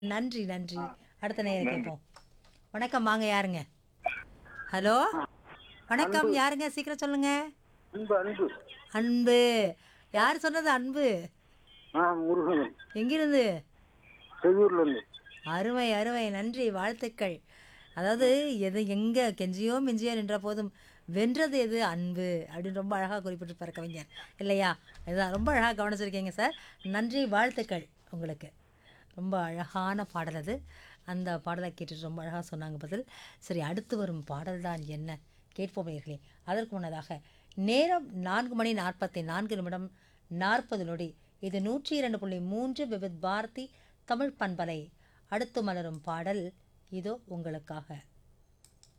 நன்றி நன்றி அடுத்த நேரம் கேட்போம் வணக்கம் வாங்க யாருங்க ஹலோ வணக்கம் யாருங்க சீக்கிரம் சொல்லுங்க அன்பு அன்பு அன்பு யார் சொன்னது அன்பு ஆ முருகன் எங்கிருந்து செய்யூர்ல இருந்து அருமை அருமை நன்றி வாழ்த்துக்கள் அதாவது எது எங்கே கெஞ்சியோ மிஞ்சியோ நின்ற போதும் வென்றது எது அன்பு அப்படின்னு ரொம்ப அழகாக குறிப்பிட்டிருப்பார் கவிஞர் இல்லையா இதுதான் ரொம்ப அழகாக கவனிச்சிருக்கீங்க சார் நன்றி வாழ்த்துக்கள் உங்களுக்கு ரொம்ப அழகான பாடல் அது அந்த பாடலை கேட்டுட்டு ரொம்ப அழகாக சொன்னாங்க பதில் சரி அடுத்து வரும் பாடல் தான் என்ன கேட்போம் நேயர்களே அதற்கு முன்னதாக நேரம் நான்கு மணி நாற்பத்தி நான்கு நிமிடம் நாற்பது நொடி இது நூற்றி இரண்டு புள்ளி மூன்று விவித் பாரதி தமிழ் பண்பலை அடுத்து மலரும் பாடல் இதோ உங்களுக்காக